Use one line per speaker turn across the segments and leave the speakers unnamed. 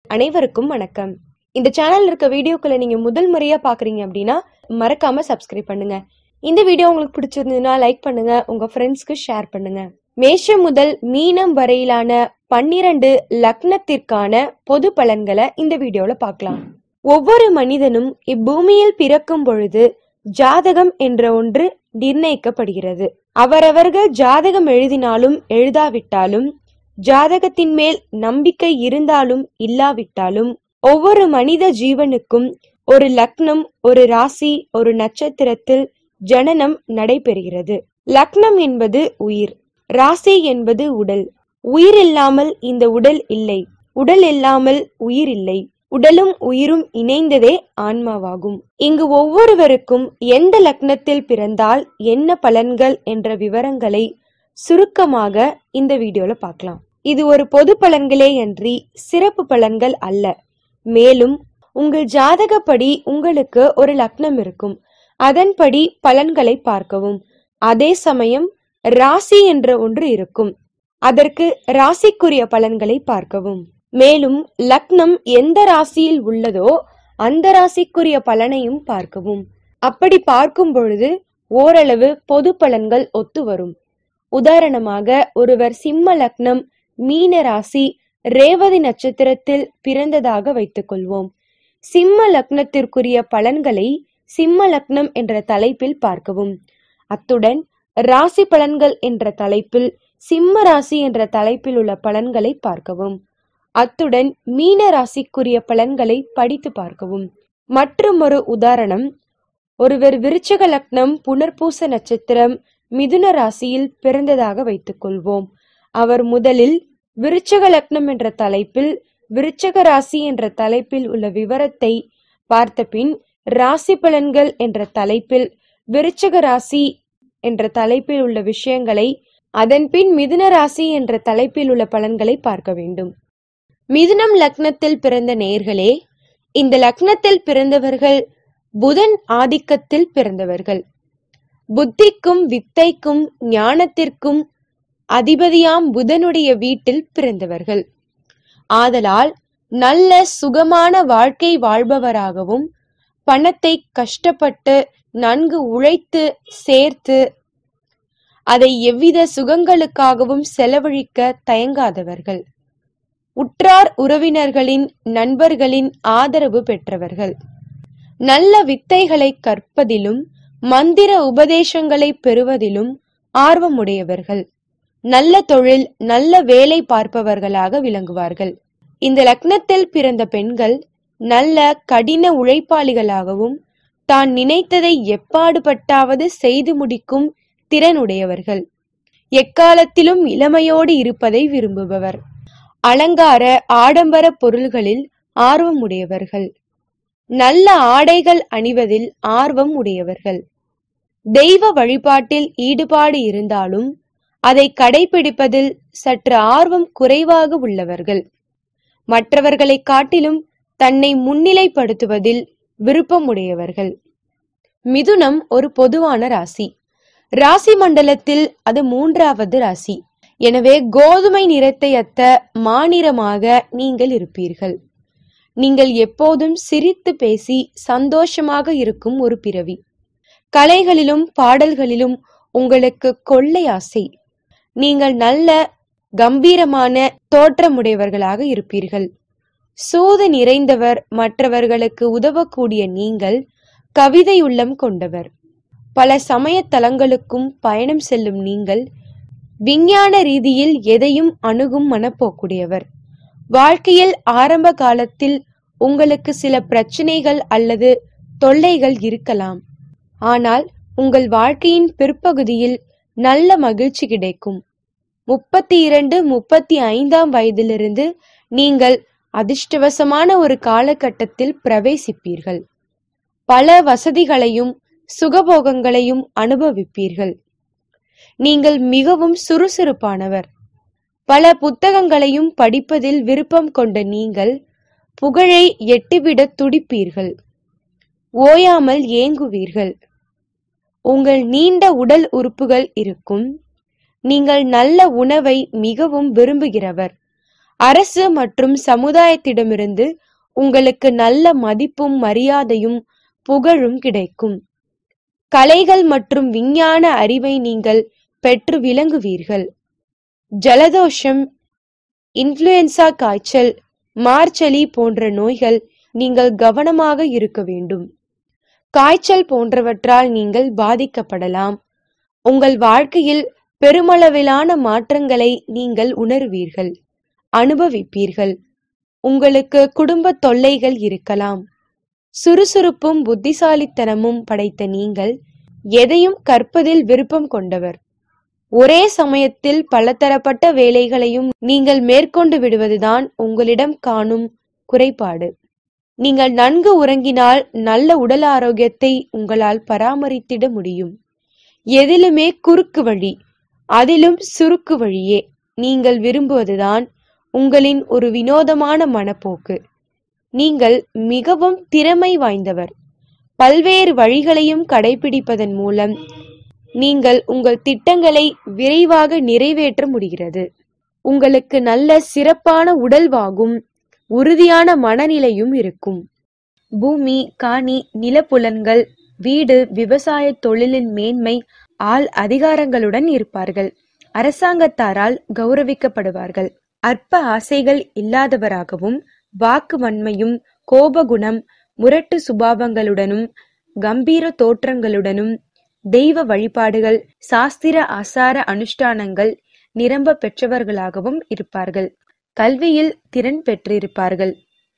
அனைவருக்கும் வணக்கம் இந்த சேனல்ல இருக்க வீடியோக்களை நீங்க முதல் முறையா பாக்குறீங்க அப்படின்னா மறக்காம சப்ஸ்கிரைப் பண்ணுங்க இந்த வீடியோ உங்களுக்கு பிடிச்சிருந்ததுன்னா லைக் பண்ணுங்க உங்க ஃப்ரெண்ட்ஸ்க்கு ஷேர் பண்ணுங்க மேஷம் முதல் மீனம் வரையிலான பன்னிரண்டு லக்னத்திற்கான பொது பலன்களை இந்த வீடியோல பார்க்கலாம் ஒவ்வொரு மனிதனும் இப்பூமியில் பிறக்கும் பொழுது ஜாதகம் என்ற ஒன்று நிர்ணயிக்கப்படுகிறது அவரவர்கள் ஜாதகம் எழுதினாலும் எழுதாவிட்டாலும் ஜாதகத்தின் மேல் நம்பிக்கை இருந்தாலும் இல்லாவிட்டாலும் ஒவ்வொரு மனித ஜீவனுக்கும் ஒரு லக்னம் ஒரு ராசி ஒரு நட்சத்திரத்தில் ஜனனம் நடைபெறுகிறது லக்னம் என்பது உயிர் ராசி என்பது உடல் உயிர் இல்லாமல் இந்த உடல் இல்லை உடல் இல்லாமல் உயிர் இல்லை உடலும் உயிரும் இணைந்ததே ஆன்மாவாகும் இங்கு ஒவ்வொருவருக்கும் எந்த லக்னத்தில் பிறந்தால் என்ன பலன்கள் என்ற விவரங்களை சுருக்கமாக இந்த வீடியோல பார்க்கலாம் இது ஒரு பொது பலன்களே அன்றி சிறப்பு பலன்கள் அல்ல மேலும் உங்கள் ஜாதகப்படி உங்களுக்கு ஒரு லக்னம் இருக்கும் அதன்படி பலன்களை பார்க்கவும் அதே சமயம் ராசி என்ற ஒன்று இருக்கும் அதற்கு ராசிக்குரிய பலன்களை பார்க்கவும் மேலும் லக்னம் எந்த ராசியில் உள்ளதோ அந்த ராசிக்குரிய பலனையும் பார்க்கவும் அப்படி பார்க்கும் பொழுது ஓரளவு பொது பலன்கள் ஒத்து வரும் உதாரணமாக ஒருவர் சிம்ம லக்னம் மீன ராசி ரேவதி நட்சத்திரத்தில் பிறந்ததாக வைத்துக்கொள்வோம் சிம்ம லக்னத்திற்குரிய பலன்களை சிம்ம லக்னம் என்ற தலைப்பில் பார்க்கவும் அத்துடன் ராசி பலன்கள் என்ற தலைப்பில் சிம்ம ராசி என்ற தலைப்பில் உள்ள பலன்களை பார்க்கவும் அத்துடன் மீன ராசிக்குரிய பலன்களை படித்து பார்க்கவும் மற்றும் ஒரு உதாரணம் ஒருவர் விருச்சக லக்னம் புனர்பூச நட்சத்திரம் மிதுன ராசியில் பிறந்ததாக வைத்துக்கொள்வோம் அவர் முதலில் விருச்சக லக்னம் என்ற தலைப்பில் விருச்சக ராசி என்ற தலைப்பில் உள்ள விவரத்தை பார்த்த பின் ராசி பலன்கள் என்ற தலைப்பில் விருச்சக ராசி என்ற தலைப்பில் உள்ள விஷயங்களை அதன்பின் மிதுன ராசி என்ற தலைப்பில் உள்ள பலன்களை பார்க்க வேண்டும் மிதுனம் லக்னத்தில் பிறந்த நேர்களே இந்த லக்னத்தில் பிறந்தவர்கள் புதன் ஆதிக்கத்தில் பிறந்தவர்கள் புத்திக்கும் வித்தைக்கும் ஞானத்திற்கும் அதிபதியாம் புதனுடைய வீட்டில் பிறந்தவர்கள் ஆதலால் நல்ல சுகமான வாழ்க்கை வாழ்பவராகவும் பணத்தை கஷ்டப்பட்டு நன்கு உழைத்து சேர்த்து அதை எவ்வித சுகங்களுக்காகவும் செலவழிக்க தயங்காதவர்கள் உற்றார் உறவினர்களின் நண்பர்களின் ஆதரவு பெற்றவர்கள் நல்ல வித்தைகளை கற்பதிலும் மந்திர உபதேசங்களை பெறுவதிலும் ஆர்வமுடையவர்கள் நல்ல தொழில் நல்ல வேலை பார்ப்பவர்களாக விளங்குவார்கள் இந்த லக்னத்தில் பிறந்த பெண்கள் நல்ல கடின உழைப்பாளிகளாகவும் தான் நினைத்ததை எப்பாடுபட்டாவது செய்து முடிக்கும் திறனுடையவர்கள் எக்காலத்திலும் இளமையோடு இருப்பதை விரும்புபவர் அலங்கார ஆடம்பர பொருள்களில் ஆர்வமுடையவர்கள் நல்ல ஆடைகள் அணிவதில் ஆர்வம் உடையவர்கள் தெய்வ வழிபாட்டில் ஈடுபாடு இருந்தாலும் அதை கடைபிடிப்பதில் சற்று ஆர்வம் குறைவாக உள்ளவர்கள் மற்றவர்களை காட்டிலும் தன்னை முன்னிலைப்படுத்துவதில் விருப்பமுடையவர்கள் மிதுனம் ஒரு பொதுவான ராசி ராசி மண்டலத்தில் அது மூன்றாவது ராசி எனவே கோதுமை நிறத்தை அத்த மாநிறமாக நீங்கள் இருப்பீர்கள் நீங்கள் எப்போதும் சிரித்து பேசி சந்தோஷமாக இருக்கும் ஒரு பிறவி கலைகளிலும் பாடல்களிலும் உங்களுக்கு கொள்ளை ஆசை நீங்கள் நல்ல கம்பீரமான தோற்றமுடையவர்களாக இருப்பீர்கள் சூது நிறைந்தவர் மற்றவர்களுக்கு உதவக்கூடிய நீங்கள் கவிதை உள்ளம் கொண்டவர் பல சமய தலங்களுக்கும் பயணம் செல்லும் நீங்கள் விஞ்ஞான ரீதியில் எதையும் அணுகும் மனப்போக்குடையவர் வாழ்க்கையில் ஆரம்ப காலத்தில் உங்களுக்கு சில பிரச்சனைகள் அல்லது தொல்லைகள் இருக்கலாம் ஆனால் உங்கள் வாழ்க்கையின் பிற்பகுதியில் நல்ல மகிழ்ச்சி கிடைக்கும் முப்பத்தி இரண்டு முப்பத்தி ஐந்தாம் வயதிலிருந்து நீங்கள் அதிர்ஷ்டவசமான ஒரு காலகட்டத்தில் பிரவேசிப்பீர்கள் பல வசதிகளையும் சுகபோகங்களையும் அனுபவிப்பீர்கள் நீங்கள் மிகவும் சுறுசுறுப்பானவர் பல புத்தகங்களையும் படிப்பதில் விருப்பம் கொண்ட நீங்கள் புகழை எட்டிவிட துடிப்பீர்கள் ஓயாமல் ஏங்குவீர்கள் உங்கள் நீண்ட உடல் உறுப்புகள் இருக்கும் நீங்கள் நல்ல உணவை மிகவும் விரும்புகிறவர் அரசு மற்றும் சமுதாயத்திடமிருந்து உங்களுக்கு நல்ல மதிப்பும் மரியாதையும் புகழும் கிடைக்கும் கலைகள் மற்றும் விஞ்ஞான அறிவை நீங்கள் பெற்று விளங்குவீர்கள் ஜலதோஷம் இன்ஃப்ளூயன்சா காய்ச்சல் மார்ச்சலி போன்ற நோய்கள் நீங்கள் கவனமாக இருக்க வேண்டும் காய்ச்சல் போன்றவற்றால் நீங்கள் பாதிக்கப்படலாம் உங்கள் வாழ்க்கையில் பெருமளவிலான மாற்றங்களை நீங்கள் உணர்வீர்கள் அனுபவிப்பீர்கள் உங்களுக்கு குடும்ப தொல்லைகள் இருக்கலாம் சுறுசுறுப்பும் புத்திசாலித்தனமும் படைத்த நீங்கள் எதையும் கற்பதில் விருப்பம் கொண்டவர் ஒரே சமயத்தில் பலதரப்பட்ட வேலைகளையும் நீங்கள் மேற்கொண்டு விடுவதுதான் உங்களிடம் காணும் குறைபாடு நீங்கள் நன்கு உறங்கினால் நல்ல உடல் ஆரோக்கியத்தை உங்களால் பராமரித்திட முடியும் எதிலுமே குறுக்கு வழி அதிலும் சுருக்கு வழியே நீங்கள் விரும்புவதுதான் உங்களின் ஒரு வினோதமான மனப்போக்கு நீங்கள் மிகவும் திறமை வாய்ந்தவர் பல்வேறு வழிகளையும் கடைபிடிப்பதன் மூலம் நீங்கள் உங்கள் திட்டங்களை விரைவாக நிறைவேற்ற முடிகிறது உங்களுக்கு நல்ல சிறப்பான உடல்வாகும் உறுதியான மனநிலையும் இருக்கும் பூமி காணி நிலப்புலன்கள் வீடு விவசாய தொழிலின் மேன்மை ஆள் அதிகாரங்களுடன் இருப்பார்கள் அரசாங்கத்தாரால் கௌரவிக்கப்படுவார்கள் அற்ப ஆசைகள் இல்லாதவராகவும் வாக்கு வன்மையும் கோபகுணம் முரட்டு சுபாவங்களுடனும் கம்பீர தோற்றங்களுடனும் தெய்வ வழிபாடுகள் சாஸ்திர ஆசார அனுஷ்டானங்கள் நிரம்ப பெற்றவர்களாகவும் இருப்பார்கள் கல்வியில் திறன் பெற்றிருப்பார்கள்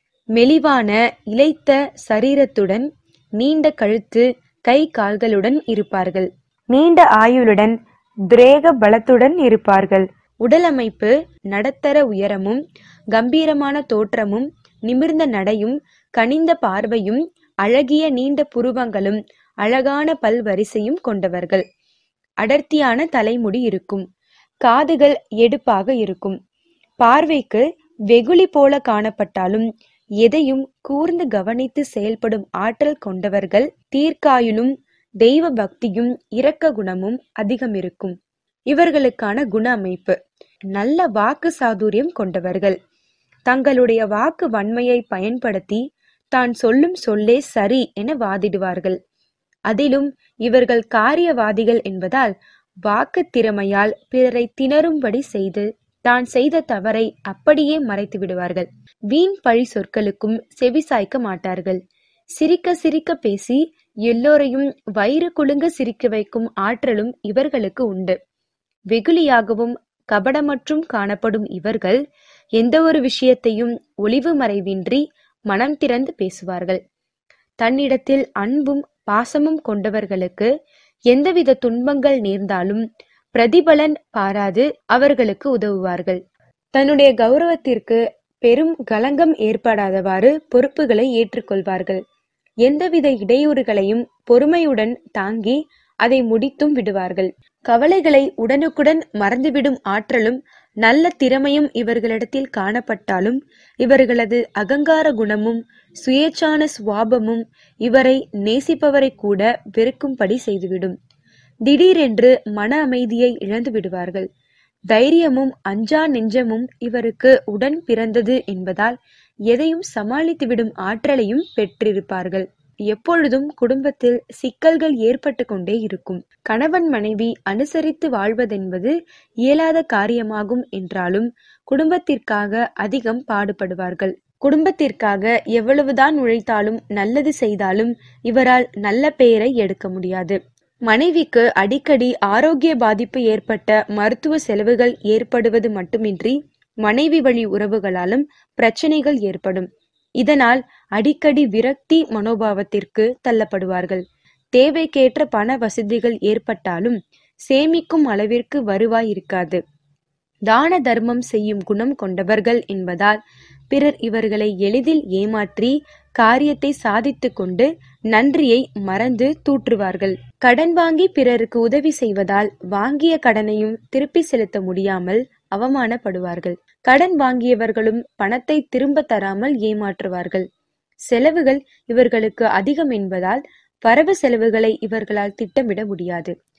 மெலிவான இளைத்த சரீரத்துடன் நீண்ட கழுத்து கை கால்களுடன் இருப்பார்கள் நீண்ட ஆயுளுடன் துரேக பலத்துடன் இருப்பார்கள் உடல் அமைப்பு நடுத்தர உயரமும் கம்பீரமான தோற்றமும் நிமிர்ந்த நடையும் கனிந்த பார்வையும் அழகிய நீண்ட புருவங்களும் அழகான பல்வரிசையும் கொண்டவர்கள் அடர்த்தியான தலைமுடி இருக்கும் காதுகள் எடுப்பாக இருக்கும் பார்வைக்கு வெகுளி போல காணப்பட்டாலும் எதையும் கூர்ந்து கவனித்து செயல்படும் ஆற்றல் கொண்டவர்கள் தீர்க்காயுளும் தெய்வ பக்தியும் இரக்க குணமும் அதிகம் இருக்கும் இவர்களுக்கான குண அமைப்பு நல்ல வாக்கு சாதுரியம் கொண்டவர்கள் தங்களுடைய வாக்கு வன்மையை பயன்படுத்தி தான் சொல்லும் சொல்லே சரி என வாதிடுவார்கள் அதிலும் இவர்கள் காரியவாதிகள் என்பதால் வாக்கு திறமையால் பிறரை திணறும்படி செய்து தான் செய்த தவறை அப்படியே மறைத்து விடுவார்கள் வீண் பழி சொற்களுக்கும் செவிசாய்க்க மாட்டார்கள் சிரிக்க சிரிக்க பேசி எல்லோரையும் வயிறு குலுங்க சிரிக்க வைக்கும் ஆற்றலும் இவர்களுக்கு உண்டு வெகுளியாகவும் கபடமற்றும் காணப்படும் இவர்கள் எந்த ஒரு விஷயத்தையும் ஒளிவு மறைவின்றி மனம் திறந்து பேசுவார்கள் தன்னிடத்தில் அன்பும் பாசமும் கொண்டவர்களுக்கு எந்தவித துன்பங்கள் நேர்ந்தாலும் பிரதிபலன் பாராது அவர்களுக்கு உதவுவார்கள் தன்னுடைய கௌரவத்திற்கு பெரும் களங்கம் ஏற்படாதவாறு பொறுப்புகளை ஏற்றுக்கொள்வார்கள் எந்தவித இடையூறுகளையும் பொறுமையுடன் தாங்கி அதை முடித்தும் விடுவார்கள் கவலைகளை உடனுக்குடன் மறந்துவிடும் ஆற்றலும் நல்ல திறமையும் இவர்களிடத்தில் காணப்பட்டாலும் இவர்களது அகங்கார குணமும் சுயேச்சான சுவாபமும் இவரை நேசிப்பவரை கூட வெறுக்கும்படி செய்துவிடும் திடீரென்று மன அமைதியை இழந்து விடுவார்கள் தைரியமும் அஞ்சா நெஞ்சமும் இவருக்கு உடன் பிறந்தது என்பதால் எதையும் சமாளித்துவிடும் ஆற்றலையும் பெற்றிருப்பார்கள் எப்பொழுதும் குடும்பத்தில் சிக்கல்கள் ஏற்பட்டு கொண்டே இருக்கும் கணவன் மனைவி அனுசரித்து வாழ்வதென்பது இயலாத காரியமாகும் என்றாலும் குடும்பத்திற்காக அதிகம் பாடுபடுவார்கள் குடும்பத்திற்காக எவ்வளவுதான் உழைத்தாலும் நல்லது செய்தாலும் இவரால் நல்ல பெயரை எடுக்க முடியாது மனைவிக்கு அடிக்கடி ஆரோக்கிய பாதிப்பு ஏற்பட்ட மருத்துவ செலவுகள் ஏற்படுவது மட்டுமின்றி மனைவி வழி உறவுகளாலும் பிரச்சனைகள் ஏற்படும் இதனால் அடிக்கடி விரக்தி மனோபாவத்திற்கு தள்ளப்படுவார்கள் தேவைக்கேற்ற பண வசதிகள் ஏற்பட்டாலும் சேமிக்கும் அளவிற்கு வருவாய் இருக்காது தான தர்மம் செய்யும் குணம் கொண்டவர்கள் என்பதால் பிறர் இவர்களை எளிதில் ஏமாற்றி காரியத்தை சாதித்து கொண்டு நன்றியை மறந்து தூற்றுவார்கள் கடன் வாங்கி பிறருக்கு உதவி செய்வதால் வாங்கிய கடனையும் திருப்பி செலுத்த முடியாமல் அவமானப்படுவார்கள் கடன் வாங்கியவர்களும் பணத்தை திரும்ப தராமல் ஏமாற்றுவார்கள் செலவுகள் இவர்களுக்கு அதிகம் என்பதால் வரவு செலவுகளை இவர்களால் திட்டமிட முடியாது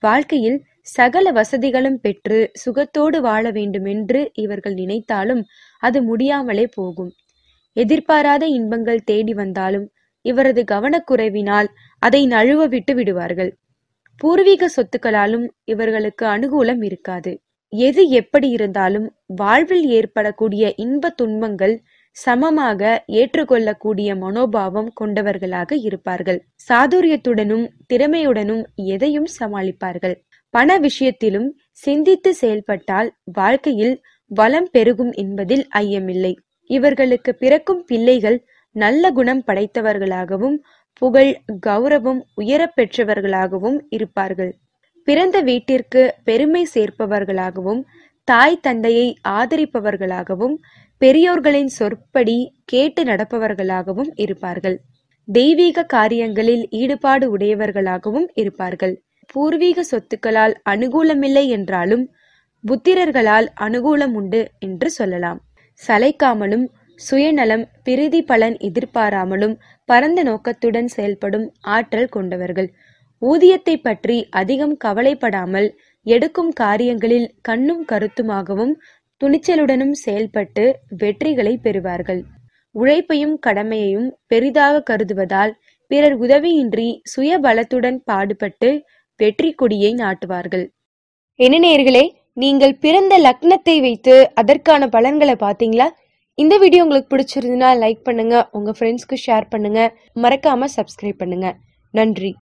வாழ்க்கையில் சகல வசதிகளும் பெற்று சுகத்தோடு வாழ வேண்டுமென்று இவர்கள் நினைத்தாலும் அது முடியாமலே போகும் எதிர்பாராத இன்பங்கள் தேடி வந்தாலும் இவரது கவனக்குறைவினால் அதை நழுவ விட்டு விடுவார்கள் பூர்வீக சொத்துக்களாலும் இவர்களுக்கு அனுகூலம் இருக்காது எது எப்படி இருந்தாலும் வாழ்வில் ஏற்படக்கூடிய இன்ப துன்பங்கள் சமமாக ஏற்றுக்கொள்ளக்கூடிய மனோபாவம் கொண்டவர்களாக இருப்பார்கள் சாதுரியத்துடனும் திறமையுடனும் எதையும் சமாளிப்பார்கள் பண விஷயத்திலும் சிந்தித்து செயல்பட்டால் வாழ்க்கையில் வளம் பெருகும் என்பதில் ஐயமில்லை இவர்களுக்கு பிறக்கும் பிள்ளைகள் நல்ல குணம் படைத்தவர்களாகவும் புகழ் கௌரவம் உயரப் பெற்றவர்களாகவும் இருப்பார்கள் பிறந்த வீட்டிற்கு பெருமை சேர்ப்பவர்களாகவும் தாய் தந்தையை ஆதரிப்பவர்களாகவும் பெரியோர்களின் சொற்படி கேட்டு நடப்பவர்களாகவும் இருப்பார்கள் தெய்வீக காரியங்களில் ஈடுபாடு உடையவர்களாகவும் இருப்பார்கள் பூர்வீக சொத்துக்களால் அனுகூலமில்லை என்றாலும் புத்திரர்களால் அனுகூலம் உண்டு என்று சொல்லலாம் சளைக்காமலும் சுயநலம் பிரிதி பலன் எதிர்பாராமலும் பரந்த நோக்கத்துடன் செயல்படும் ஆற்றல் கொண்டவர்கள் ஊதியத்தை பற்றி அதிகம் கவலைப்படாமல் எடுக்கும் காரியங்களில் கண்ணும் கருத்துமாகவும் துணிச்சலுடனும் செயல்பட்டு வெற்றிகளை பெறுவார்கள் உழைப்பையும் கடமையையும் பெரிதாக கருதுவதால் பிறர் உதவியின்றி சுய பலத்துடன் பாடுபட்டு வெற்றி கொடியை நாட்டுவார்கள் என்ன நேர்களே நீங்கள் பிறந்த லக்னத்தை வைத்து அதற்கான பலன்களை பார்த்தீங்களா இந்த வீடியோ உங்களுக்கு பிடிச்சிருந்துன்னா லைக் பண்ணுங்க உங்க ஃப்ரெண்ட்ஸ்க்கு ஷேர் பண்ணுங்க மறக்காம சப்ஸ்கிரைப் பண்ணுங்க நன்றி